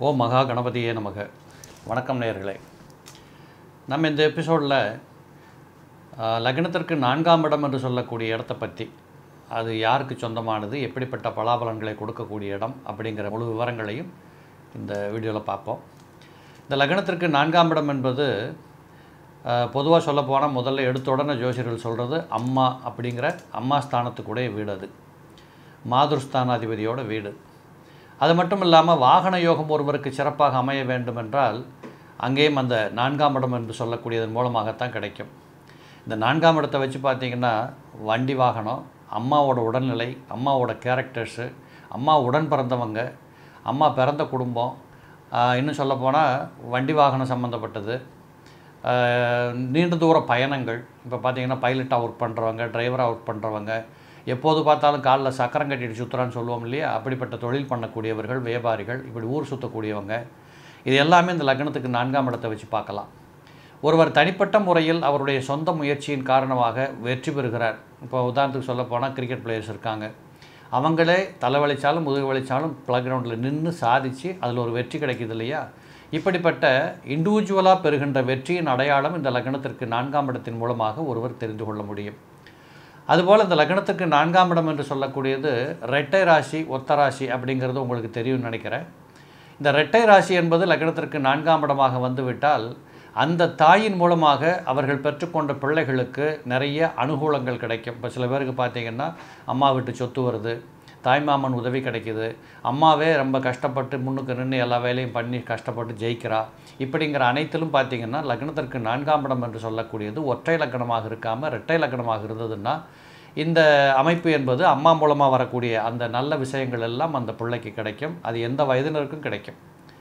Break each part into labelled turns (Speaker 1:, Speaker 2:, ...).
Speaker 1: ஓம் மகா கணபதியே நமக வணக்கம் நேயர்களே நம்ம இந்த எபிசோடில் லக்னத்திற்கு நான்காம் இடம் என்று சொல்லக்கூடிய இடத்தை பற்றி அது யாருக்கு சொந்தமானது எப்படிப்பட்ட பலாபலன்களை கொடுக்கக்கூடிய இடம் அப்படிங்கிற முழு விவரங்களையும் இந்த வீடியோவில் பார்ப்போம் இந்த லக்னத்திற்கு நான்காம் இடம் என்பது பொதுவாக சொல்லப்போனால் முதல்ல எடுத்த உடனே ஜோசியர்கள் சொல்கிறது அம்மா அப்படிங்கிற அம்மா ஸ்தானத்துக்குடைய வீடு அது மாதுர்ஸ்தானாதிபதியோட வீடு அது மட்டும் இல்லாமல் வாகன யோகம் ஒருவருக்கு சிறப்பாக அமைய வேண்டும் என்றால் அங்கேயும் அந்த நான்காம் இடம் என்று சொல்லக்கூடியதன் மூலமாகத்தான் கிடைக்கும் இந்த நான்காம் இடத்தை வச்சு பார்த்திங்கன்னா வண்டி வாகனம் அம்மாவோட உடல்நிலை அம்மாவோட கேரக்டர்ஸு அம்மா உடன் பிறந்தவங்க அம்மா பிறந்த குடும்பம் இன்னும் சொல்லப்போனால் வண்டி வாகனம் சம்மந்தப்பட்டது நீண்ட தூர பயணங்கள் இப்போ பார்த்தீங்கன்னா பைலட்டாக ஒர்க் பண்ணுறவங்க டிரைவராக ஒர்க் பண்ணுறவங்க எப்போது பார்த்தாலும் காலில் சக்கரம் கட்டிட்டு சுற்றுறான்னு சொல்லுவோம் இல்லையா அப்படிப்பட்ட தொழில் பண்ணக்கூடியவர்கள் வியாபாரிகள் இப்படி ஊர் சுற்றக்கூடியவங்க இது எல்லாமே இந்த லக்னத்துக்கு நான்காம் இடத்தை வச்சு பார்க்கலாம் ஒருவர் தனிப்பட்ட முறையில் அவருடைய சொந்த முயற்சியின் காரணமாக வெற்றி பெறுகிறார் இப்போ உதாரணத்துக்கு சொல்ல போனால் கிரிக்கெட் பிளேயர்ஸ் இருக்காங்க அவங்களே தலைவலிச்சாலும் முதுகு வலிச்சாலும் ப்ளக் கிரவுண்டில் நின்று சாதித்து அதில் ஒரு வெற்றி கிடைக்கிது இல்லையா இப்படிப்பட்ட இண்டிவிஜுவலாக பெறுகின்ற வெற்றியின் அடையாளம் இந்த லக்னத்திற்கு நான்காம் இடத்தின் மூலமாக ஒருவர் தெரிந்து கொள்ள முடியும் அதுபோல் இந்த லக்னத்துக்கு நான்காம் இடம் என்று சொல்லக்கூடியது ரெட்டை ராசி ஒத்த ராசி அப்படிங்கிறது உங்களுக்கு தெரியும்னு நினைக்கிறேன் இந்த ரெட்டை ராசி என்பது லக்னத்திற்கு நான்காம் இடமாக வந்துவிட்டால் அந்த தாயின் மூலமாக அவர்கள் பெற்றுக்கொண்ட பிள்ளைகளுக்கு நிறைய அனுகூலங்கள் கிடைக்கும் இப்போ சில பேருக்கு பார்த்தீங்கன்னா அம்மா விட்டு சொத்து வருது தாய்மாமன் உதவி கிடைக்கிது அம்மாவே ரொம்ப கஷ்டப்பட்டு முன்னுக்கு நின்று எல்லா வேலையும் பண்ணி கஷ்டப்பட்டு ஜெயிக்கிறா இப்படிங்கிற அனைத்திலும் பார்த்திங்கன்னா லக்னத்திற்கு நான்காம் இடம் என்று சொல்லக்கூடியது ஒற்றை லக்கணமாக இருக்காமல் இரட்டை லக்கணமாக இருந்ததுன்னா இந்த அமைப்பு என்பது அம்மா மூலமாக வரக்கூடிய அந்த நல்ல விஷயங்கள் எல்லாம் அந்த பிள்ளைக்கு கிடைக்கும் அது எந்த வயதினருக்கும் கிடைக்கும்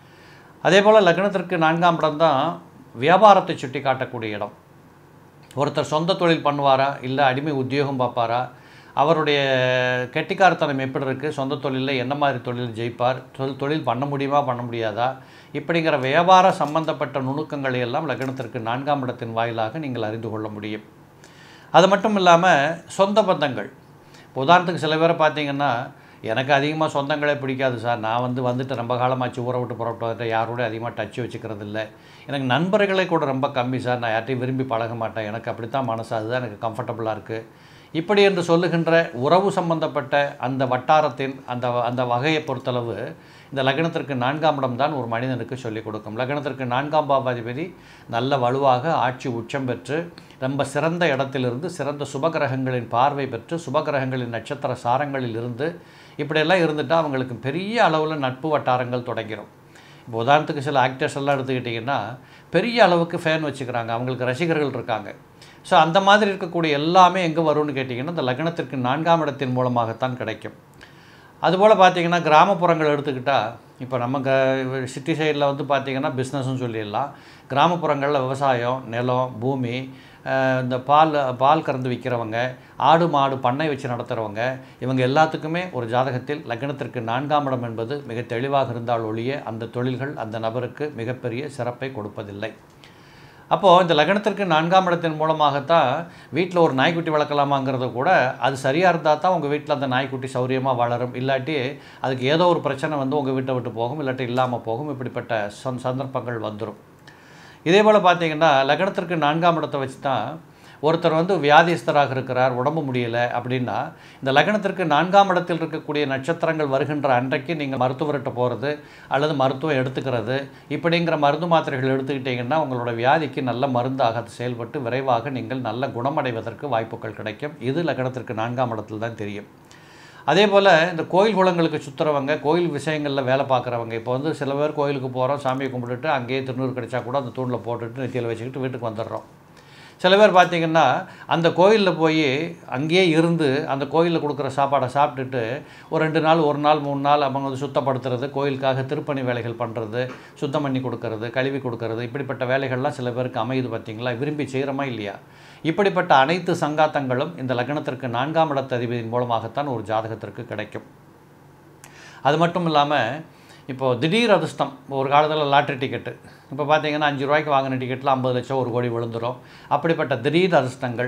Speaker 1: அதே போல் லக்னத்திற்கு நான்காம் இடம் தான் வியாபாரத்தை சுட்டி காட்டக்கூடிய இடம் ஒருத்தர் சொந்த தொழில் பண்ணுவாரா இல்லை அடிமை உத்தியோகம் பார்ப்பாரா அவருடைய கெட்டிக்காரத்தனம் எப்படி இருக்குது சொந்த தொழிலில் என்ன மாதிரி தொழில் ஜெயிப்பார் தொழில் தொழில் பண்ண முடியுமா பண்ண முடியாதா இப்படிங்கிற வியாபார சம்பந்தப்பட்ட நுணுக்கங்களை எல்லாம் லக்னத்திற்கு நான்காம் இடத்தின் வாயிலாக நீங்கள் அறிந்து கொள்ள முடியும் அது மட்டும் இல்லாமல் சொந்த பந்தங்கள் உதாரணத்துக்கு சில பேரை பார்த்தீங்கன்னா எனக்கு அதிகமாக சொந்தங்களே பிடிக்காது சார் நான் வந்து வந்துட்டு ரொம்ப காலமாச்சு ஊரை விட்டு புறப்பட்டு வந்துட்டு யாரோட அதிகமாக டச்சு வச்சுக்கிறது இல்லை எனக்கு நண்பர்களே கூட ரொம்ப கம்மி சார் நான் யார்ட்டையும் விரும்பி பழக மாட்டேன் எனக்கு அப்படி தான் மனசு அதுதான் எனக்கு கம்ஃபர்டபுளாக இருக்குது இப்படி என்று சொல்லுகின்ற உறவு சம்பந்தப்பட்ட அந்த வட்டாரத்தின் அந்த அந்த வகையை பொறுத்தளவு இந்த லக்னத்திற்கு நான்காம் இடம் தான் ஒரு மனிதனுக்கு சொல்லிக் கொடுக்கும் லக்னத்திற்கு நான்காம் பாபாதிபதி நல்ல வலுவாக ஆட்சி உச்சம் பெற்று ரொம்ப சிறந்த இடத்திலிருந்து சிறந்த சுபகிரகங்களின் பார்வை பெற்று சுபகிரகங்களின் நட்சத்திர சாரங்களில் இருந்து இப்படியெல்லாம் இருந்துட்டால் அவங்களுக்கு பெரிய அளவில் நட்பு வட்டாரங்கள் தொடங்கிடும் இப்போ உதாரணத்துக்கு சில ஆக்டர்ஸ் எல்லாம் எடுத்துக்கிட்டிங்கன்னா பெரிய அளவுக்கு ஃபேன் வச்சுக்கிறாங்க அவங்களுக்கு ரசிகர்கள் இருக்காங்க ஸோ அந்த மாதிரி இருக்கக்கூடிய எல்லாமே எங்கே வரும்னு கேட்டிங்கன்னா இந்த லக்னத்திற்கு நான்காம் இடத்தின் மூலமாகத்தான் கிடைக்கும் அதுபோல் பார்த்திங்கன்னா கிராமப்புறங்கள் எடுத்துக்கிட்டால் இப்போ நம்ம க சிட்டி சைடில் வந்து பார்த்திங்கன்னா பிஸ்னஸ்னு சொல்லிடலாம் கிராமப்புறங்களில் விவசாயம் நிலம் பூமி இந்த பால் பால் கறந்து விற்கிறவங்க ஆடு மாடு பண்ணை வச்சு நடத்துகிறவங்க இவங்க எல்லாத்துக்குமே ஒரு ஜாதகத்தில் லக்னத்திற்கு நான்காம் இடம் என்பது மிக தெளிவாக இருந்தால் ஒழிய அந்த தொழில்கள் அந்த நபருக்கு மிகப்பெரிய சிறப்பை கொடுப்பதில்லை அப்போது இந்த லக்னத்திற்கு நான்காம் இடத்தின் மூலமாகத்தான் வீட்டில் ஒரு நாய்க்குட்டி வளர்க்கலாமாங்கிறத கூட அது சரியாக இருந்தால் தான் உங்கள் வீட்டில் அந்த நாய்க்குட்டி சௌரியமாக வளரும் இல்லாட்டி அதுக்கு ஏதோ ஒரு பிரச்சனை வந்து உங்கள் வீட்டை விட்டு போகும் இல்லாட்டி இல்லாமல் போகும் இப்படிப்பட்ட சந்தர்ப்பங்கள் வந்துடும் இதே போல் பார்த்தீங்கன்னா லக்னத்திற்கு நான்காம் இடத்தை வச்சு தான் ஒருத்தர் வந்து வியாதிஸ்தராக இருக்கிறார் உடம்பு முடியலை அப்படின்னா இந்த லக்னத்திற்கு நான்காம் இடத்தில் இருக்கக்கூடிய நட்சத்திரங்கள் வருகின்ற அன்றைக்கு நீங்கள் மருத்துவர்கிட்ட போகிறது அல்லது மருத்துவம் எடுத்துக்கிறது இப்படிங்கிற மருந்து மாத்திரைகள் எடுத்துக்கிட்டிங்கன்னா உங்களோட வியாதிக்கு நல்ல மருந்தாக அது செயல்பட்டு விரைவாக நீங்கள் நல்ல குணமடைவதற்கு வாய்ப்புகள் கிடைக்கும் இது லக்னத்திற்கு நான்காம் இடத்தில் தான் தெரியும் அதே போல் இந்த கோயில் குளங்களுக்கு சுற்றுறவங்க கோயில் விஷயங்களில் வேலை பார்க்குறவங்க இப்போ வந்து சில பேர் கோயிலுக்கு போகிறோம் சாமியை கும்பிட்டுட்டு அங்கேயே திருநூறு கிடைச்சா கூட அந்த தூணில் போட்டுட்டு நெத்தியில் வச்சுக்கிட்டு வீட்டுக்கு வந்துடுறோம் சில பேர் பார்த்திங்கன்னா அந்த கோயிலில் போய் அங்கேயே இருந்து அந்த கோயிலில் கொடுக்குற சாப்பாடை சாப்பிட்டுட்டு ஒரு ரெண்டு நாள் ஒரு நாள் மூணு நாள் அவங்க வந்து சுத்தப்படுத்துறது கோயிலுக்காக திருப்பணி வேலைகள் பண்ணுறது சுத்தம் பண்ணி கொடுக்கறது கழுவி கொடுக்கறது இப்படிப்பட்ட வேலைகள்லாம் சில பேருக்கு அமையுது பார்த்திங்களா விரும்பி செய்கிறோமா இல்லையா இப்படிப்பட்ட அனைத்து சங்காத்தங்களும் இந்த லக்னத்திற்கு நான்காம் இடத்த அதிபதியின் மூலமாகத்தான் ஒரு ஜாதகத்திற்கு கிடைக்கும் அது மட்டும் இல்லாமல் இப்போது திடீர் அதிர்ஷ்டம் ஒரு காலத்தில் லாட்ரி டிக்கெட்டு இப்போ பார்த்தீங்கன்னா அஞ்சு ரூபாய்க்கு வாங்கின டிக்கெட்டில் ஐம்பது லட்சம் ஒரு கோடி விழுந்துடும் அப்படிப்பட்ட திடீர் அதிர்ஷ்டங்கள்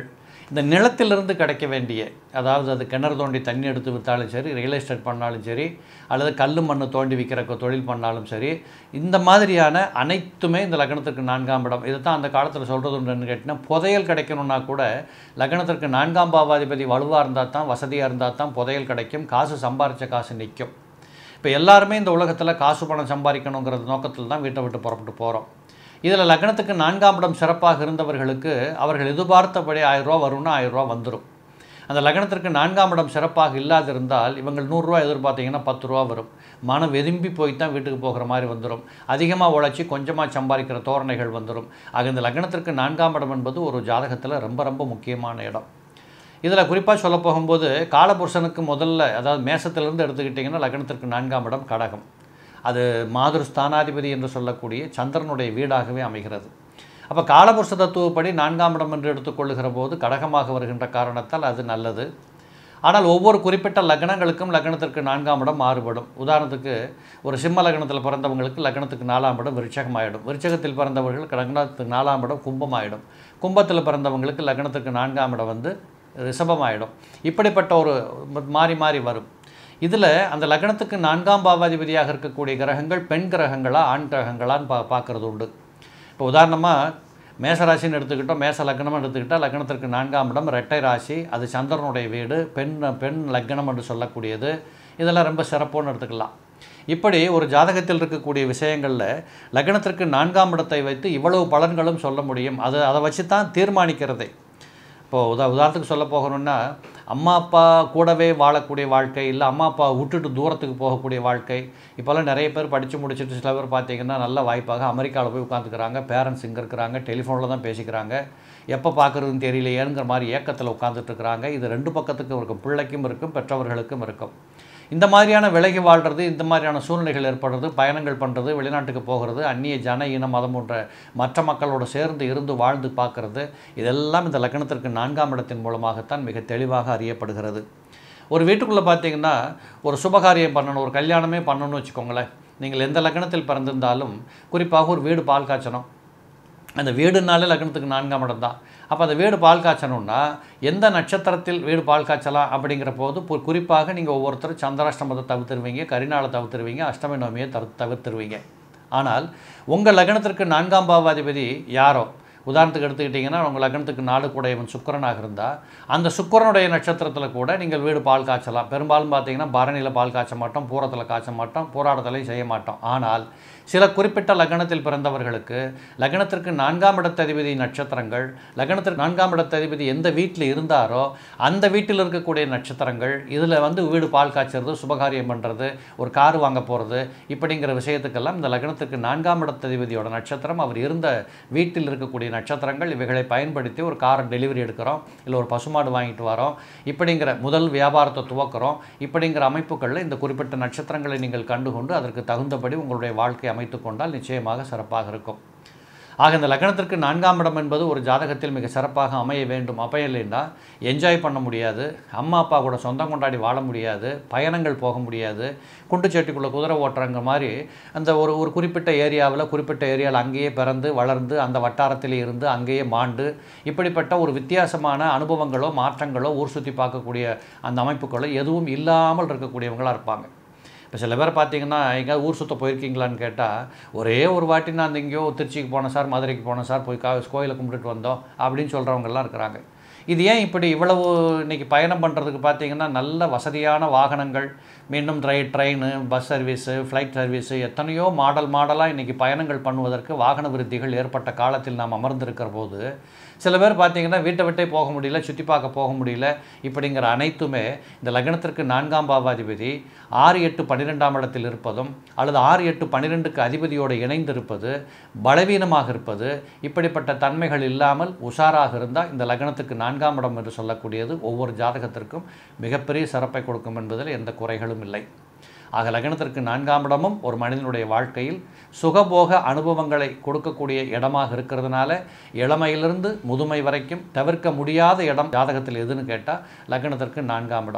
Speaker 1: இந்த நிலத்திலிருந்து கிடைக்க வேண்டிய அதாவது அது கிணறு தோண்டி தண்ணி எடுத்து விற்றாலும் சரி ரியல் எஸ்டேட் பண்ணாலும் சரி அல்லது கல் மண் தோண்டி விற்கிற கொ- தொழில் பண்ணாலும் சரி இந்த மாதிரியான அனைத்துமே இந்த லக்னத்திற்கு நான்காம் இடம் இதை தான் அந்த காலத்தில் சொல்கிறது உண்டுன்னு கேட்டிங்கன்னா புதையல் கிடைக்கணும்னா கூட லக்னத்திற்கு நான்காம் பாவாதிபதி வலுவாக இருந்தால் தான் வசதியாக இருந்தால் தான் புதையல் கிடைக்கும் காசு சம்பாரித்த காசு நிற்கும் இப்போ எல்லாருமே இந்த உலகத்தில் காசு பணம் சம்பாதிக்கணுங்கிறது நோக்கத்தில் தான் வீட்டை விட்டு புறப்பட்டு போகிறோம் இதில் லக்னத்துக்கு நான்காம் இடம் சிறப்பாக இருந்தவர்களுக்கு அவர்கள் எதிர்பார்த்தபடி ஆயிரம் ரூபா வரும்னா ஆயிரம் ரூபா வந்துடும் அந்த லக்னத்திற்கு நான்காம் இடம் சிறப்பாக இல்லாதிருந்தால் இவங்கள் நூறுரூவா எதிர்பார்த்தீங்கன்னா பத்து ரூபா வரும் மனம் வெதும்பி போய் தான் வீட்டுக்கு போகிற மாதிரி வந்துடும் அதிகமாக உழைச்சி கொஞ்சமாக சம்பாதிக்கிற தோரணைகள் வந்துடும் ஆக இந்த லக்னத்திற்கு நான்காம் இடம் என்பது ஒரு ஜாதகத்தில் ரொம்ப ரொம்ப முக்கியமான இடம் இதில் குறிப்பாக சொல்ல போகும்போது காலபுருஷனுக்கு முதல்ல அதாவது மேசத்திலிருந்து எடுத்துக்கிட்டிங்கன்னா லக்னத்திற்கு நான்காம் இடம் கடகம் அது மாதுரு ஸ்தானாதிபதி என்று சொல்லக்கூடிய சந்திரனுடைய வீடாகவே அமைகிறது அப்போ காலபுருஷ தத்துவப்படி நான்காம் இடம் என்று எடுத்துக்கொள்ளுகிற போது கடகமாக வருகின்ற காரணத்தால் அது நல்லது ஆனால் ஒவ்வொரு குறிப்பிட்ட லக்னங்களுக்கும் லக்னத்திற்கு நான்காம் இடம் மாறுபடும் உதாரணத்துக்கு ஒரு சிம்ம லக்னத்தில் பிறந்தவங்களுக்கு லக்னத்துக்கு நாலாம் இடம் விருச்சகமாயிடும் விருச்சகத்தில் பிறந்தவர்களுக்கு லக்னத்துக்கு நாலாம் இடம் கும்பமாயிடும் கும்பத்தில் பிறந்தவங்களுக்கு லக்னத்துக்கு நான்காம் இடம் வந்து ரிஷபமாயிடும் இப்படிப்பட்ட ஒரு மாறி மாறி வரும் இதில் அந்த லக்னத்துக்கு நான்காம் பாவாதிபதியாக இருக்கக்கூடிய கிரகங்கள் பெண் கிரகங்களா ஆண் கிரகங்களான்னு பா பார்க்குறது உண்டு இப்போ உதாரணமாக மேசராசின்னு எடுத்துக்கிட்டோம் மேச லக்னம் எடுத்துக்கிட்டால் லக்னத்திற்கு நான்காம் இடம் ரெட்டை ராசி அது சந்திரனுடைய வீடு பெண் பெண் லக்னம் என்று சொல்லக்கூடியது இதெல்லாம் ரொம்ப சிறப்புன்னு எடுத்துக்கலாம் இப்படி ஒரு ஜாதகத்தில் இருக்கக்கூடிய விஷயங்களில் லக்னத்திற்கு நான்காம் இடத்தை வைத்து இவ்வளவு பலன்களும் சொல்ல முடியும் அது அதை வச்சு தான் தீர்மானிக்கிறதே இப்போது உதா உதாரணத்துக்கு சொல்ல போகணும்னா அம்மா அப்பா கூடவே வாழக்கூடிய வாழ்க்கை இல்லை அம்மா அப்பா விட்டுட்டு தூரத்துக்கு போகக்கூடிய வாழ்க்கை இப்போல்லாம் நிறைய பேர் படித்து முடிச்சுட்டு சில பேர் பார்த்தீங்கன்னா நல்ல வாய்ப்பாக அமெரிக்காவில் போய் உட்காந்துக்கிறாங்க பேரண்ட்ஸ் இங்கே இருக்கிறாங்க டெலிஃபோனில் தான் பேசிக்கிறாங்க எப்போ பார்க்குறதுன்னு தெரியலையேங்கிற மாதிரி ஏக்கத்தில் உட்காந்துட்டு இருக்கிறாங்க இது ரெண்டு பக்கத்துக்கும் இருக்கும் பிள்ளைக்கும் இருக்கும் பெற்றவர்களுக்கும் இருக்கும் இந்த மாதிரியான விலகி வாழ்கிறது இந்த மாதிரியான சூழ்நிலைகள் ஏற்படுறது பயணங்கள் பண்ணுறது வெளிநாட்டுக்கு போகிறது அந்நிய ஜன இன மதம் போன்ற மற்ற மக்களோடு சேர்ந்து இருந்து வாழ்ந்து பார்க்கறது இதெல்லாம் இந்த லக்னத்திற்கு நான்காம் இடத்தின் மூலமாகத்தான் மிக தெளிவாக அறியப்படுகிறது ஒரு வீட்டுக்குள்ளே பார்த்தீங்கன்னா ஒரு சுபகாரியம் பண்ணணும் ஒரு கல்யாணமே பண்ணணும்னு வச்சுக்கோங்களேன் நீங்கள் எந்த லக்னத்தில் பிறந்திருந்தாலும் குறிப்பாக ஒரு வீடு பால் காய்ச்சணும் அந்த வீடுனாலே லக்னத்துக்கு நான்காம் இடம் தான் அப்போ அந்த வீடு பால் காய்ச்சணும்னா எந்த நட்சத்திரத்தில் வீடு பால் காய்ச்சலாம் அப்படிங்கிற போது pu- குறிப்பாக நீங்கள் ஒவ்வொருத்தரும் சந்திராஷ்டமத்தை தவிர்த்துருவீங்க கரிநாளை தவிர்த்துருவீங்க அஷ்டமி நவமியை தவிர தவிர்த்துருவீங்க ஆனால் உங்கள் லக்னத்திற்கு நான்காம் பாவாதிபதி யாரோ உதாரணத்துக்கு எடுத்துக்கிட்டிங்கன்னா உங்கள் லக்னத்துக்கு நாலு கூடையவன் சுக்கிரனாக இருந்தால் அந்த சுக்கிரனுடைய நட்சத்திரத்தில் கூட நீங்கள் வீடு பால் காய்ச்சலாம் பெரும்பாலும் பார்த்தீங்கன்னா பரணியில் பால் காய்ச்ச மாட்டோம் பூரத்தில் காய்ச்ச மாட்டோம் பூராடத்திலையும் செய்ய மாட்டோம் ஆனால் சில குறிப்பிட்ட லக்னத்தில் பிறந்தவர்களுக்கு லக்னத்திற்கு நான்காம் இடத்ததிபதி நட்சத்திரங்கள் லக்னத்திற்கு நான்காம் இடத்ததிபதி எந்த வீட்டில் இருந்தாரோ அந்த வீட்டில் இருக்கக்கூடிய நட்சத்திரங்கள் இதில் வந்து வீடு பால் காய்ச்சறது சுபகாரியம் பண்ணுறது ஒரு கார் வாங்க போகிறது இப்படிங்கிற விஷயத்துக்கெல்லாம் இந்த லக்னத்துக்கு நான்காம் இடத்ததிபதியோட நட்சத்திரம் அவர் இருந்த வீட்டில் இருக்கக்கூடிய நட்சத்திரங்கள் இவைகளை பயன்படுத்தி ஒரு காரை டெலிவரி எடுக்கிறோம் இல்லை ஒரு பசுமாடு வாங்கிட்டு வரோம் இப்படிங்கிற முதல் வியாபாரத்தை துவக்கிறோம் இப்படிங்கிற அமைப்புகளில் இந்த குறிப்பிட்ட நட்சத்திரங்களை நீங்கள் கண்டுகொண்டு அதற்கு தகுந்தபடி உங்களுடைய வாழ்க்கை அமைத்து கொண்டால் நிச்சயமாக சிறப்பாக இருக்கும் ஆக இந்த லக்னத்திற்கு நான்காம் இடம் என்பது ஒரு ஜாதகத்தில் மிக சிறப்பாக அமைய வேண்டும் அப்போ இல்லைன்னா என்ஜாய் பண்ண முடியாது அம்மா அப்பா கூட சொந்தம் கொண்டாடி வாழ முடியாது பயணங்கள் போக முடியாது குண்டுச்சட்டிக்குள்ளே குதிரை ஓட்டுறங்க மாதிரி அந்த ஒரு ஒரு குறிப்பிட்ட ஏரியாவில் குறிப்பிட்ட ஏரியாவில் அங்கேயே பிறந்து வளர்ந்து அந்த வட்டாரத்திலே இருந்து அங்கேயே மாண்டு இப்படிப்பட்ட ஒரு வித்தியாசமான அனுபவங்களோ மாற்றங்களோ ஊர் சுற்றி பார்க்கக்கூடிய அந்த அமைப்புகளோ எதுவும் இல்லாமல் இருக்கக்கூடியவங்களாக இருப்பாங்க இப்போ சில பேர் பார்த்தீங்கன்னா எங்கேயாவது ஊர் சுத்த போயிருக்கீங்களான்னு கேட்டால் ஒரே ஒரு வாட்டி நான் அந்த எங்கேயோ திருச்சிக்கு போனேன் சார் மதுரைக்கு போனேன் சார் போய் கா கோயிலை கும்பிட்டுட்டு வந்தோம் அப்படின்னு சொல்கிறவங்கெல்லாம் இருக்கிறாங்க இது ஏன் இப்படி இவ்வளவு இன்னைக்கு பயணம் பண்ணுறதுக்கு பார்த்தீங்கன்னா நல்ல வசதியான வாகனங்கள் மீண்டும் try train bus service flight service எத்தனையோ மாடல் மாடலாக இன்றைக்கி பயணங்கள் பண்ணுவதற்கு வாகன விருத்திகள் ஏற்பட்ட காலத்தில் நாம் அமர்ந்திருக்கிற போது சில பேர் பார்த்தீங்கன்னா வீட்டை விட்டே போக முடியல சுற்றி பார்க்க போக முடியல இப்படிங்கிற அனைத்துமே இந்த லக்னத்திற்கு நான்காம் பாவாதிபதி ஆறு எட்டு பன்னிரெண்டாம் இடத்தில் இருப்பதும் அல்லது ஆறு எட்டு பன்னிரெண்டுக்கு அதிபதியோடு இணைந்திருப்பது பலவீனமாக இருப்பது இப்படிப்பட்ட தன்மைகள் இல்லாமல் உஷாராக இருந்தால் இந்த லக்னத்துக்கு நான்காம் இடம் என்று சொல்லக்கூடியது ஒவ்வொரு ஜாதகத்திற்கும் மிகப்பெரிய சிறப்பை கொடுக்கும் என்பதில் எந்த குறைகளும் இல்லை ஆக லக்னத்திற்கு நான்காம் இடமும் ஒரு மனிதனுடைய வாழ்க்கையில் சுகபோக அனுபவங்களை கொடுக்கக்கூடிய இடமாக இருக்கிறதுனால இளமையிலிருந்து முதுமை வரைக்கும் தவிர்க்க முடியாத இடம் ஜாதகத்தில் எதுன்னு கேட்டால் லக்னத்திற்கு நான்காம் இடம்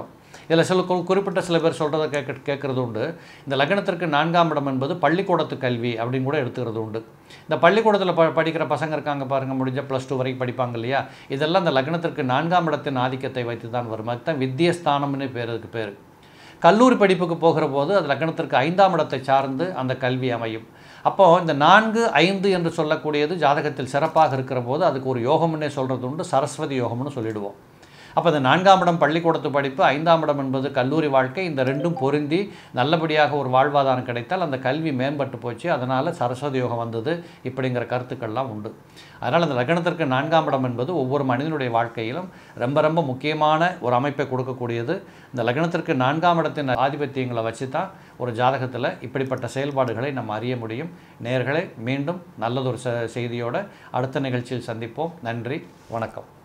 Speaker 1: இதில் சில கு- குறிப்பிட்ட சில பேர் சொல்கிறத கேட்க கேட்குறது உண்டு இந்த லக்னத்திற்கு நான்காம் இடம் என்பது பள்ளிக்கூடத்து கல்வி அப்படின்னு கூட எடுத்துக்கிறது உண்டு இந்த பள்ளிக்கூடத்தில் ப படிக்கிற பசங்க இருக்காங்க பாருங்கள் முடிஞ்ச ப்ளஸ் டூ வரைக்கும் படிப்பாங்க இல்லையா இதெல்லாம் இந்த லக்னத்திற்கு நான்காம் இடத்தின் ஆதிக்கத்தை வைத்து தான் வரும் அதுதான் வித்தியஸ்தானம்னு பேர் அதுக்கு பேர் கல்லூரி படிப்புக்கு போகிற போது அது லக்னத்திற்கு ஐந்தாம் இடத்தை சார்ந்து அந்த கல்வி அமையும் அப்போது இந்த நான்கு ஐந்து என்று சொல்லக்கூடியது ஜாதகத்தில் சிறப்பாக இருக்கிற போது அதுக்கு ஒரு யோகம்னே சொல்கிறது உண்டு சரஸ்வதி யோகம்னு சொல்லிடுவோம் அப்போ இந்த நான்காம் இடம் பள்ளிக்கூடத்து படிப்பு ஐந்தாம் இடம் என்பது கல்லூரி வாழ்க்கை இந்த ரெண்டும் பொருந்தி நல்லபடியாக ஒரு வாழ்வாதாரம் கிடைத்தால் அந்த கல்வி மேம்பட்டு போச்சு அதனால் சரஸ்வதி யோகம் வந்தது இப்படிங்கிற கருத்துக்கள்லாம் உண்டு அதனால் அந்த லக்னத்திற்கு நான்காம் இடம் என்பது ஒவ்வொரு மனிதனுடைய வாழ்க்கையிலும் ரொம்ப ரொம்ப முக்கியமான ஒரு அமைப்பை கொடுக்கக்கூடியது இந்த லக்னத்திற்கு நான்காம் இடத்தின் ஆதிபத்தியங்களை வச்சு தான் ஒரு ஜாதகத்தில் இப்படிப்பட்ட செயல்பாடுகளை நம்ம அறிய முடியும் நேயர்களே மீண்டும் நல்லதொரு செ- செய்தியோட அடுத்த நிகழ்ச்சியில் சந்திப்போம் நன்றி வணக்கம்